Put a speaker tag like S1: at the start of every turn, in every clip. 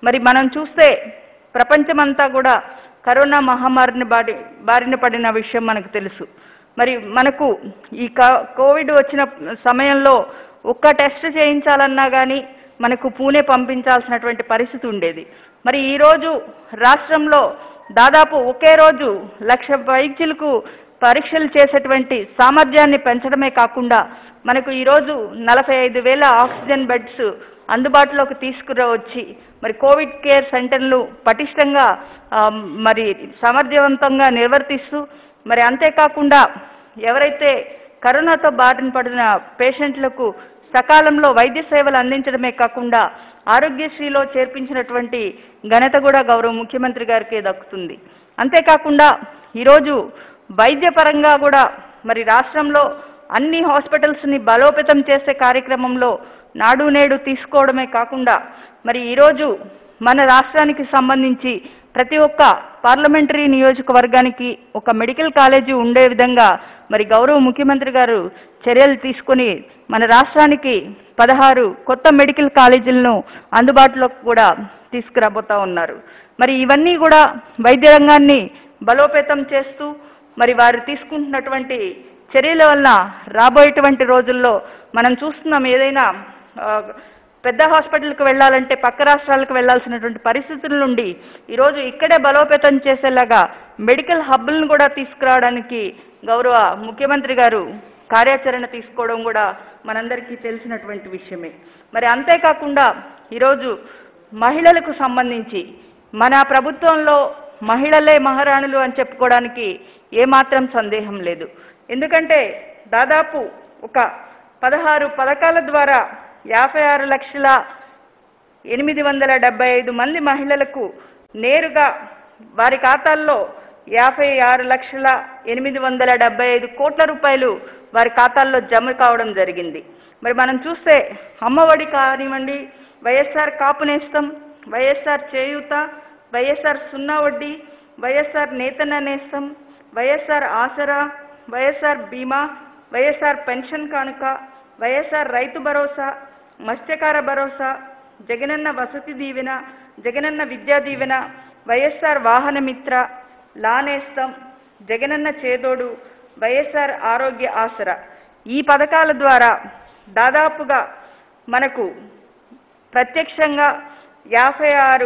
S1: మరి మనం చూస్తే ప్రపంచమంతా కూడా కరోనా మహమ్మారిని బారి బారిన పడిన విషయం మనకు తెలుసు మరి మనకు ఈ కా- కోవిడ్ వచ్చిన సమయంలో ఒక్క టెస్ట్ చేయించాలన్నా కానీ మనకు పూణే పంపించాల్సినటువంటి పరిస్థితి ఉండేది మరి ఈరోజు రాష్ట్రంలో దాదాపు ఒకే రోజు లక్ష వైద్యులకు పరీక్షలు చేసేటువంటి సామర్థ్యాన్ని పెంచడమే కాకుండా మనకు ఈరోజు నలభై ఐదు వేల ఆక్సిజన్ బెడ్స్ అందుబాటులోకి తీసుకురావచ్చి మరి కోవిడ్ కేర్ సెంటర్లు పటిష్టంగా ఆ, మరి సమర్థవంతంగా నిర్వర్తిస్తూ మరి అంతేకాకుండా ఎవరైతే కరోనాతో బారిన పడిన పేషెంట్లకు సకాలంలో వైద్య సేవలు అందించడమే కాకుండా ఆరోగ్యశ్రీలో చేర్పించినటువంటి ఘనత కూడా గౌరవ ముఖ్యమంత్రి గారికి దక్కుతుంది అంతేకాకుండా ఈరోజు వైద్యపరంగా కూడా మరి రాష్ట్రంలో అన్ని హాస్పిటల్స్ని బలోపేతం చేసే కార్యక్రమంలో నాడు నేడు తీసుకోవడమే కాకుండా మరి ఈరోజు మన రాష్ట్రానికి సంబంధించి ప్రతి ఒక్క పార్లమెంటరీ నియోజకవర్గానికి ఒక మెడికల్ కాలేజీ ఉండే విధంగా మరి గౌరవ ముఖ్యమంత్రి గారు చర్యలు తీసుకొని మన రాష్ట్రానికి పదహారు కొత్త మెడికల్ కాలేజీలను అందుబాటులోకి కూడా తీసుకురాబోతా ఉన్నారు మరి ఇవన్నీ కూడా వైద్య రంగాన్ని బలోపేతం చేస్తూ మరి వారు తీసుకుంటున్నటువంటి చర్యల వల్ల రాబోయేటువంటి రోజుల్లో మనం చూస్తున్నాం ఏదైనా ఆ, పెద్ద హాస్పిటల్కి వెళ్ళాలంటే పక్క రాష్ట్రాలకు వెళ్ళాల్సినటువంటి పరిస్థితుల నుండి ఈరోజు ఇక్కడే బలోపేతం చేసేలాగా మెడికల్ హబ్బులను కూడా తీసుకురావడానికి గౌరవ ముఖ్యమంత్రి గారు కార్యాచరణ తీసుకోవడం కూడా మనందరికీ తెలిసినటువంటి విషయమే మరి అంతేకాకుండా ఈరోజు మహిళలకు సంబంధించి మన ప్రభుత్వంలో మహిళలే మహారాణులు అని చెప్పుకోవడానికి ఏమాత్రం సందేహం లేదు ఎందుకంటే దాదాపు ఒక పదహారు పథకాల ద్వారా యాభై ఆరు లక్షల ఎనిమిది వందల డెబ్బై ఐదు మంది మహిళలకు నేరుగా వారి ఖాతాల్లో యాభై ఆరు లక్షల ఎనిమిది వందల డెబ్బై ఐదు కోట్ల రూపాయలు వారి ఖాతాల్లో జమ కావడం జరిగింది మరి మనం చూస్తే అమ్మఒడి కానివ్వండి వైఎస్ఆర్ కాపు నేస్తం వైఎస్ఆర్ చేయూత వైఎస్ఆర్ సున్నా వడ్డీ వైఎస్ఆర్ నేతన్న నేస్తం వైఎస్ఆర్ ఆసరా వైఎస్ఆర్ బీమా వైఎస్ఆర్ పెన్షన్ కానుక వైఎస్ఆర్ రైతు భరోసా మత్స్యకార భరోసా జగనన్న వసతి దీవెన జగనన్న విద్యా దీవెన వైఎస్ఆర్ వాహన మిత్ర లానేస్తం జగనన్న చేదోడు వైఎస్ఆర్ ఆరోగ్య ఆసరా ఈ పథకాల ద్వారా దాదాపుగా మనకు ప్రత్యక్షంగా యాభై ఆరు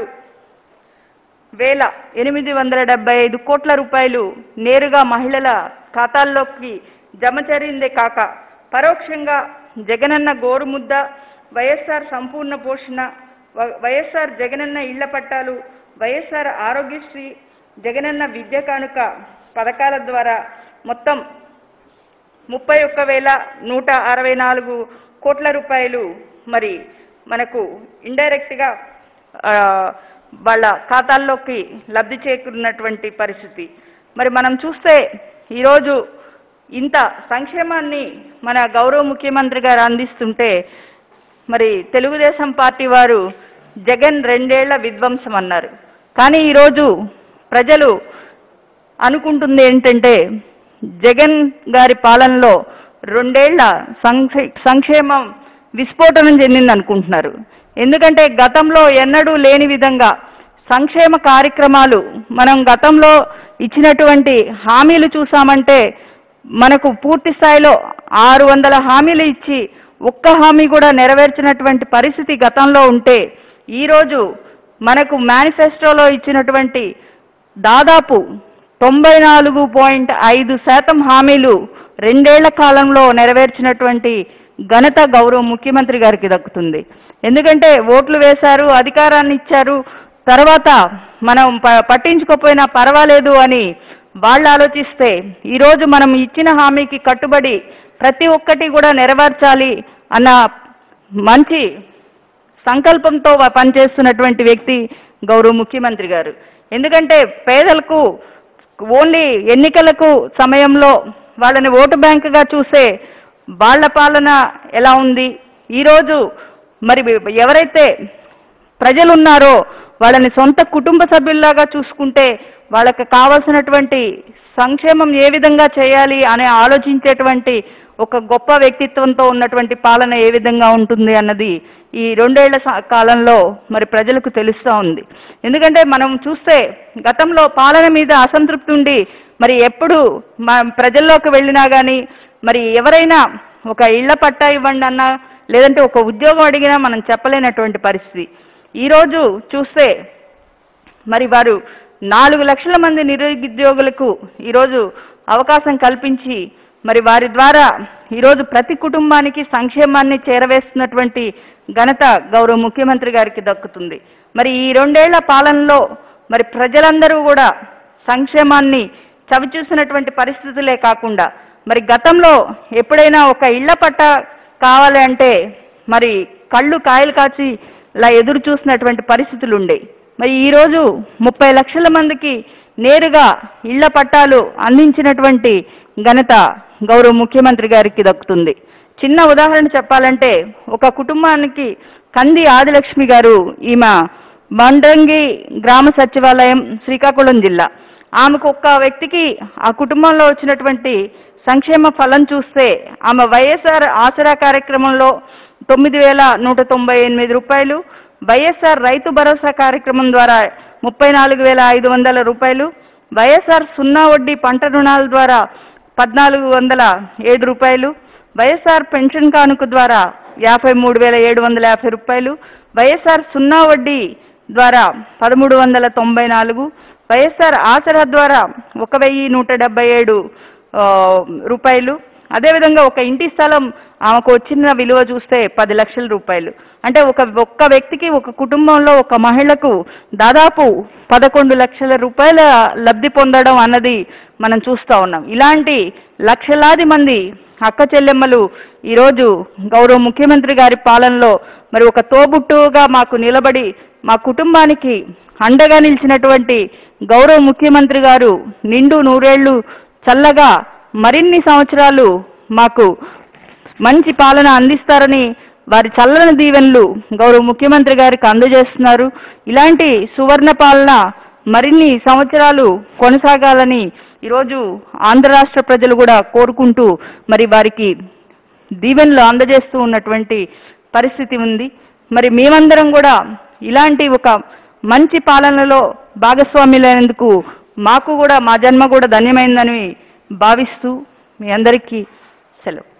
S1: వేల ఎనిమిది వందల డెబ్బై ఐదు కోట్ల రూపాయలు నేరుగా మహిళల ఖాతాల్లోకి జమ జరిగిందే కాక పరోక్షంగా జగనన్న గోరుముద్ద వైఎస్ఆర్ సంపూర్ణ పోషణ వ- వైఎస్ఆర్ జగనన్న ఇళ్ల పట్టాలు వైఎస్ఆర్ ఆరోగ్యశ్రీ జగనన్న విద్య కానుక పథకాల ద్వారా మొత్తం ముప్పై ఒక్క వేల నూట అరవై నాలుగు కోట్ల రూపాయలు మరి మనకు ఇండైరెక్ట్గా వాళ్ళ ఖాతాల్లోకి లబ్ధి చేకూరినటువంటి పరిస్థితి మరి మనం చూస్తే ఈరోజు ఇంత సంక్షేమాన్ని మన గౌరవ ముఖ్యమంత్రి గారు అందిస్తుంటే మరి తెలుగుదేశం పార్టీ వారు జగన్ రెండేళ్ల విధ్వంసం అన్నారు కానీ ఈరోజు ప్రజలు అనుకుంటుంది ఏంటంటే జగన్ గారి పాలనలో రెండేళ్ల సంక్షే సంక్షేమం విస్ఫోటనం చెందింది అనుకుంటున్నారు ఎందుకంటే గతంలో ఎన్నడూ లేని విధంగా సంక్షేమ కార్యక్రమాలు మనం గతంలో ఇచ్చినటువంటి హామీలు చూసామంటే మనకు పూర్తి స్థాయిలో ఆరు వందల హామీలు ఇచ్చి ఒక్క హామీ కూడా నెరవేర్చినటువంటి పరిస్థితి గతంలో ఉంటే ఈరోజు మనకు మేనిఫెస్టోలో ఇచ్చినటువంటి దాదాపు తొంభై నాలుగు పాయింట్ ఐదు శాతం హామీలు రెండేళ్ల కాలంలో నెరవేర్చినటువంటి ఘనత గౌరవ ముఖ్యమంత్రి గారికి దక్కుతుంది ఎందుకంటే ఓట్లు వేశారు అధికారాన్ని ఇచ్చారు తర్వాత మనం ప- పట్టించుకోపోయినా పర్వాలేదు అని వాళ్ళు ఆలోచిస్తే ఈరోజు మనం ఇచ్చిన హామీకి కట్టుబడి ప్రతి ఒక్కటి కూడా నెరవేర్చాలి అన్న మంచి సంకల్పంతో వ- పనిచేస్తున్నటువంటి వ్యక్తి గౌరవ ముఖ్యమంత్రి గారు ఎందుకంటే పేదలకు ఓన్లీ ఎన్నికలకు సమయంలో వాళ్ళని ఓటు బ్యాంకుగా చూసే వాళ్ళ పాలన ఎలా ఉంది ఈరోజు మరి ఎవరైతే ప్రజలు ఉన్నారో వాళ్ళని సొంత కుటుంబ సభ్యుల్లాగా చూసుకుంటే వాళ్ళకి కావాల్సినటువంటి సంక్షేమం ఏ విధంగా చేయాలి అని ఆలోచించేటువంటి ఒక గొప్ప వ్యక్తిత్వంతో ఉన్నటువంటి పాలన ఏ విధంగా ఉంటుంది అన్నది ఈ రెండేళ్ల స- కాలంలో మరి ప్రజలకు తెలుస్తూ ఉంది ఎందుకంటే మనం చూస్తే గతంలో పాలన మీద అసంతృప్తి ఉండి మరి ఎప్పుడు మా ప్రజల్లోకి వెళ్ళినా కానీ మరి ఎవరైనా ఒక ఇళ్ల పట్టా ఇవ్వండి అన్నా లేదంటే ఒక ఉద్యోగం అడిగినా మనం చెప్పలేనటువంటి పరిస్థితి ఈరోజు చూస్తే మరి వారు నాలుగు లక్షల మంది నిరుద్యోగులకు ఈరోజు అవకాశం కల్పించి మరి వారి ద్వారా ఈరోజు ప్రతి కుటుంబానికి సంక్షేమాన్ని చేరవేస్తున్నటువంటి ఘనత గౌరవ ముఖ్యమంత్రి గారికి దక్కుతుంది మరి ఈ రెండేళ్ల పాలనలో మరి ప్రజలందరూ కూడా సంక్షేమాన్ని చవిచూసినటువంటి పరిస్థితులే కాకుండా మరి గతంలో ఎప్పుడైనా ఒక ఇళ్ల పట్ట కావాలి అంటే మరి కళ్ళు కాయలు కాచి ఇలా ఎదురు చూసినటువంటి పరిస్థితులు ఉండే మరి ఈరోజు ముప్పై లక్షల మందికి నేరుగా ఇళ్ల పట్టాలు అందించినటువంటి ఘనత గౌరవ ముఖ్యమంత్రి గారికి దక్కుతుంది చిన్న ఉదాహరణ చెప్పాలంటే ఒక కుటుంబానికి కంది ఆదిలక్ష్మి గారు ఈమె మండ్రంగి గ్రామ సచివాలయం శ్రీకాకుళం జిల్లా ఆమెకు ఒక్క వ్యక్తికి ఆ కుటుంబంలో వచ్చినటువంటి సంక్షేమ ఫలం చూస్తే ఆమె వైఎస్ఆర్ ఆసరా కార్యక్రమంలో తొమ్మిది వేల నూట తొంభై ఎనిమిది రూపాయలు వైఎస్ఆర్ రైతు భరోసా కార్యక్రమం ద్వారా ముప్పై నాలుగు వేల ఐదు వందల రూపాయలు వైఎస్ఆర్ సున్నా వడ్డీ పంట రుణాల ద్వారా పద్నాలుగు వందల ఏడు రూపాయలు వైఎస్ఆర్ పెన్షన్ కానుక ద్వారా యాభై మూడు వేల ఏడు వందల యాభై రూపాయలు వైఎస్ఆర్ సున్నా వడ్డీ ద్వారా పదమూడు వందల తొంభై నాలుగు వైఎస్ఆర్ ఆసరా ద్వారా ఒక వెయ్యి నూట డెబ్బై ఏడు ఆ, రూపాయలు అదేవిధంగా ఒక ఇంటి స్థలం ఆమెకు వచ్చిన విలువ చూస్తే పది లక్షల రూపాయలు అంటే ఒక ఒక్క వ్యక్తికి ఒక కుటుంబంలో ఒక మహిళకు దాదాపు పదకొండు లక్షల రూపాయల లబ్ధి పొందడం అన్నది మనం చూస్తూ ఉన్నాం ఇలాంటి లక్షలాది మంది అక్క చెల్లెమ్మలు ఈరోజు గౌరవ ముఖ్యమంత్రి గారి పాలనలో మరి ఒక తోబుట్టుగా మాకు నిలబడి మా కుటుంబానికి అండగా నిలిచినటువంటి గౌరవ ముఖ్యమంత్రి గారు నిండు నూరేళ్లు చల్లగా మరిన్ని సంవత్సరాలు మాకు మంచి పాలన అందిస్తారని వారి చల్లని దీవెనలు గౌరవ ముఖ్యమంత్రి గారికి అందజేస్తున్నారు ఇలాంటి సువర్ణ పాలన మరిన్ని సంవత్సరాలు కొనసాగాలని ఈరోజు ఆంధ్ర రాష్ట్ర ప్రజలు కూడా కోరుకుంటూ మరి వారికి దీవెనలు అందజేస్తూ ఉన్నటువంటి పరిస్థితి ఉంది మరి మేమందరం కూడా ఇలాంటి ఒక మంచి పాలనలో భాగస్వాములైనందుకు మాకు కూడా మా జన్మ కూడా ధన్యమైందని భావిస్తూ మీ అందరికీ సెలవు